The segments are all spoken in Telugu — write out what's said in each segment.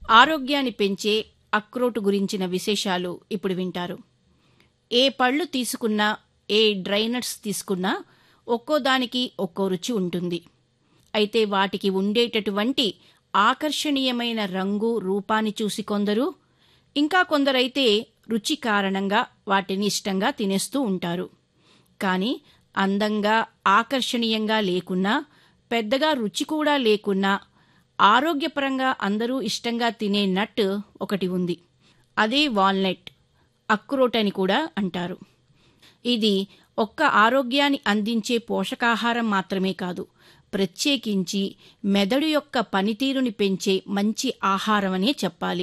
ఆరోగ్యాన్ని పెంచే అక్రోటు గురించిన విశేషాలు ఇప్పుడు వింటారు ఏ పళ్ళు తీసుకున్నా ఏ డ్రై నట్స్ తీసుకున్నా ఒక్కో దానికి ఒక్కో రుచి ఉంటుంది అయితే వాటికి ఉండేటటువంటి ఆకర్షణీయమైన రంగు రూపాన్ని చూసి కొందరు ఇంకా కొందరైతే రుచి కారణంగా వాటిని ఇష్టంగా తినేస్తూ ఉంటారు కానీ అందంగా ఆకర్షణీయంగా లేకున్నా పెద్దగా రుచి కూడా లేకున్నా ఆరోగ్యపరంగా అందరూ ఇష్టంగా తినే నట్ ఒకటి ఉంది అదే వాల్నట్ అక్రోట్ అని కూడా అంటారు ఇది ఒక్క ఆరోగ్యాన్ని అందించే పోషకాహారం మాత్రమే కాదు ప్రత్యేకించి మెదడు యొక్క పనితీరుని పెంచే మంచి ఆహారమనే చెప్పాలి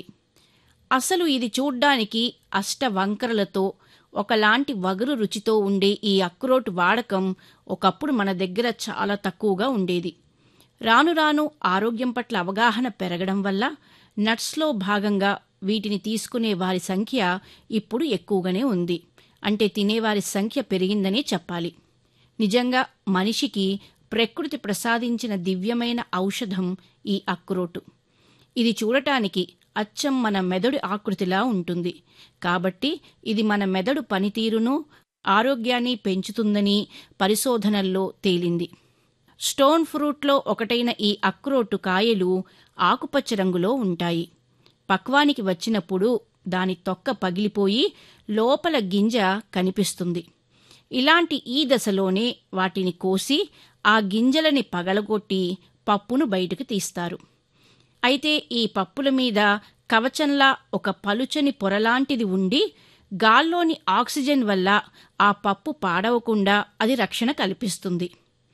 అసలు ఇది చూడ్డానికి అష్టవంకరలతో ఒకలాంటి వగరు రుచితో ఉండే ఈ అక్రోట్ వాడకం ఒకప్పుడు మన దగ్గర చాలా తక్కువగా ఉండేది రాను రాను ఆరోగ్యం పట్ల అవగాహన పెరగడం వల్ల నట్స్లో భాగంగా వీటిని తీసుకునే వారి సంఖ్య ఇప్పుడు ఎక్కువగానే ఉంది అంటే తినేవారి సంఖ్య పెరిగిందనే చెప్పాలి నిజంగా మనిషికి ప్రకృతి ప్రసాదించిన దివ్యమైన ఔషధం ఈ అక్రోటు ఇది చూడటానికి అచ్చం మన మెదడు ఆకృతిలా ఉంటుంది కాబట్టి ఇది మన మెదడు పనితీరును ఆరోగ్యాన్ని పెంచుతుందని పరిశోధనల్లో తేలింది స్టోన్ ఫ్రూట్లో ఒకటైన ఈ అక్రోటు కాయలు ఆకుపచ్చ రంగులో ఉంటాయి పక్వానికి వచ్చినప్పుడు దాని తొక్క పగిలిపోయి లోపల గింజ కనిపిస్తుంది ఇలాంటి ఈ దశలోనే వాటిని కోసి ఆ గింజలని పగలగొట్టి పప్పును బయటకు తీస్తారు అయితే ఈ పప్పుల మీద కవచంలా ఒక పలుచని పొరలాంటిది ఉండి గాల్లోని ఆక్సిజన్ వల్ల ఆ పప్పు పాడవకుండా అది రక్షణ కల్పిస్తుంది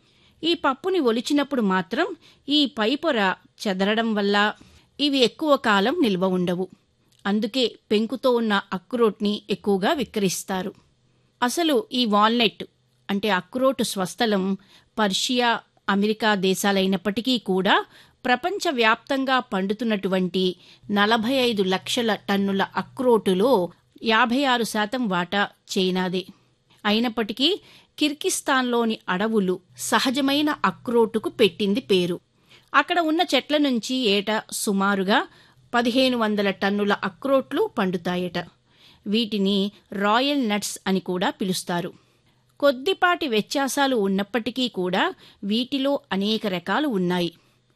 ఈ పప్పుని ఒలిచినప్పుడు మాత్రం ఈ పైపొర చెదరడం వల్ల ఇవి ఎక్కువ కాలం నిల్వ ఉండవు అందుకే పెంకుతో ఉన్న అక్రోట్ని ఎక్కువగా విక్రయిస్తారు అసలు ఈ వాల్నట్ అంటే అక్రోట్ స్వస్థలం పర్షియా అమెరికా దేశాలైనప్పటికీ కూడా ప్రపంచవ్యాప్తంగా పండుతున్నటువంటి నలభై ఐదు లక్షల టన్నుల అక్రోటులో యాభై ఆరు శాతం వాటా చైనాదే అయినప్పటికీ కిర్గిస్తాన్లోని అడవులు సహజమైన అక్రోటుకు పెట్టింది పేరు అక్కడ ఉన్న చెట్ల నుంచి ఏటా సుమారుగా పదిహేను వందల టన్నుల అక్రోట్లు పండుతాయట వీటిని రాయల్ నట్స్ అని కూడా పిలుస్తారు కొద్దిపాటి వ్యత్యాసాలు ఉన్నప్పటికీ కూడా వీటిలో అనేక రకాలు ఉన్నాయి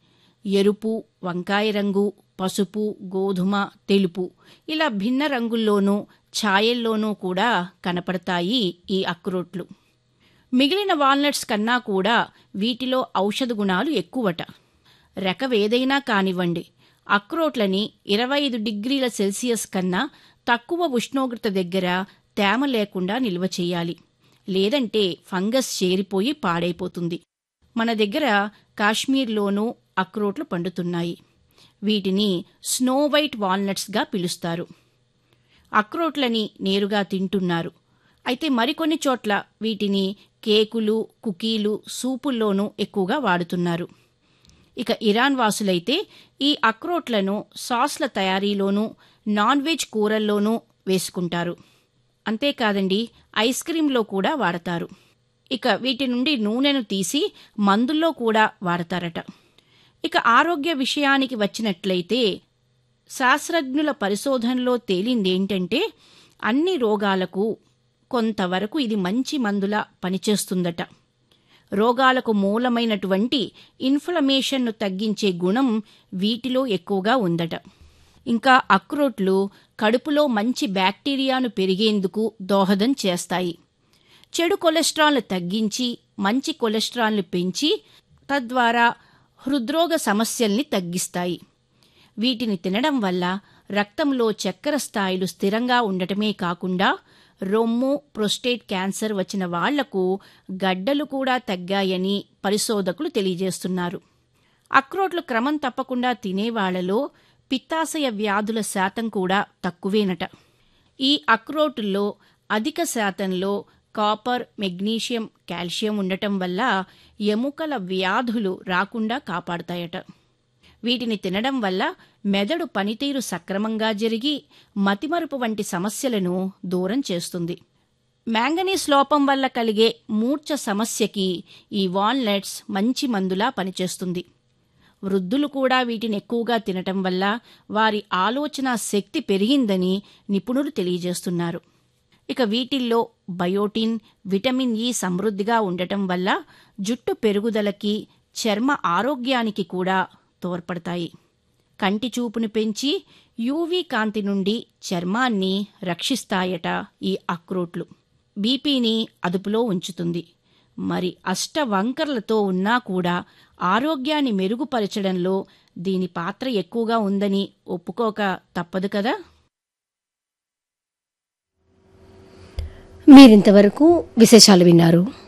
ఎరుపు వంకాయ రంగు పసుపు గోధుమ తెలుపు ఇలా భిన్న రంగుల్లోనూ ఛాయల్లోనూ కూడా కనపడతాయి ఈ అక్రోట్లు మిగిలిన వాల్నట్స్ కన్నా కూడా వీటిలో ఔషధ గుణాలు ఎక్కువట రకవేదైనా కానివ్వండి అక్రోట్లని ఇరవై ఐదు డిగ్రీల సెల్సియస్ కన్నా తక్కువ ఉష్ణోగ్రత దగ్గర తేమ లేకుండా నిల్వ చేయాలి లేదంటే ఫంగస్ చేరిపోయి పాడైపోతుంది మన దగ్గర కాశ్మీర్లోనూ అక్రోట్లు పండుతున్నాయి వీటిని స్నో వైట్ వాల్నట్స్గా పిలుస్తారు అక్రోట్లని నేరుగా తింటున్నారు అయితే మరికొన్ని చోట్ల వీటిని కేకులు కుకీలు సూపుల్లోనూ ఎక్కువగా వాడుతున్నారు ఇక ఇరాన్ వాసులైతే ఈ అక్రోట్లను సాస్ల తయారీలోనూ నాన్ వెజ్ కూరల్లోనూ వేసుకుంటారు అంతేకాదండి ఐస్ క్రీంలో కూడా వాడతారు ఇక వీటి నుండి నూనెను తీసి మందుల్లో కూడా వాడతారట ఇక ఆరోగ్య విషయానికి వచ్చినట్లయితే శాస్త్రజ్ఞుల పరిశోధనలో తేలిందేంటంటే అన్ని రోగాలకు కొంతవరకు ఇది మంచి మందులా పనిచేస్తుందట రోగాలకు మూలమైనటువంటి ఇన్ఫ్లమేషన్ను తగ్గించే గుణం వీటిలో ఎక్కువగా ఉందట ఇంకా అక్రోట్లు కడుపులో మంచి బ్యాక్టీరియాను పెరిగేందుకు దోహదం చేస్తాయి చెడు కొలెస్ట్రాల్ను తగ్గించి మంచి కొలెస్ట్రాల్ను పెంచి తద్వారా హృద్రోగ సమస్యల్ని తగ్గిస్తాయి వీటిని తినడం వల్ల రక్తంలో చక్కెర స్థాయిలు స్థిరంగా ఉండటమే కాకుండా రొమ్ము ప్రొస్టేట్ క్యాన్సర్ వచ్చిన వాళ్లకు గడ్డలు కూడా తగ్గాయని పరిశోధకులు తెలియజేస్తున్నారు అక్రోట్లు క్రమం తప్పకుండా తినేవాళ్లలో పిత్తాశయ వ్యాధుల శాతం కూడా తక్కువేనట ఈ అక్రోటుల్లో అధిక శాతంలో కాపర్ మెగ్నీషియం కాల్షియం ఉండటం వల్ల ఎముకల వ్యాధులు రాకుండా కాపాడతాయట వీటిని తినడం వల్ల మెదడు పనితీరు సక్రమంగా జరిగి మతిమరుపు వంటి సమస్యలను దూరం చేస్తుంది మ్యాంగనీస్ లోపం వల్ల కలిగే మూర్ఛ సమస్యకి ఈ వాల్నట్స్ మంచి మందులా పనిచేస్తుంది వృద్ధులు కూడా వీటిని ఎక్కువగా తినటం వల్ల వారి ఆలోచన శక్తి పెరిగిందని నిపుణులు తెలియజేస్తున్నారు ఇక వీటిల్లో బయోటిన్ విటమిన్ ఇ సమృద్ధిగా ఉండటం వల్ల జుట్టు పెరుగుదలకి చర్మ ఆరోగ్యానికి కూడా తోడ్పడతాయి కంటి చూపును పెంచి యూవీ కాంతి నుండి చర్మాన్ని రక్షిస్తాయట ఈ అక్రోట్లు బీపీని అదుపులో ఉంచుతుంది మరి అష్టవంకర్లతో ఉన్నా కూడా ఆరోగ్యాన్ని మెరుగుపరచడంలో దీని పాత్ర ఎక్కువగా ఉందని ఒప్పుకోక తప్పదు కదా మీరింతవరకు విశేషాలు విన్నారు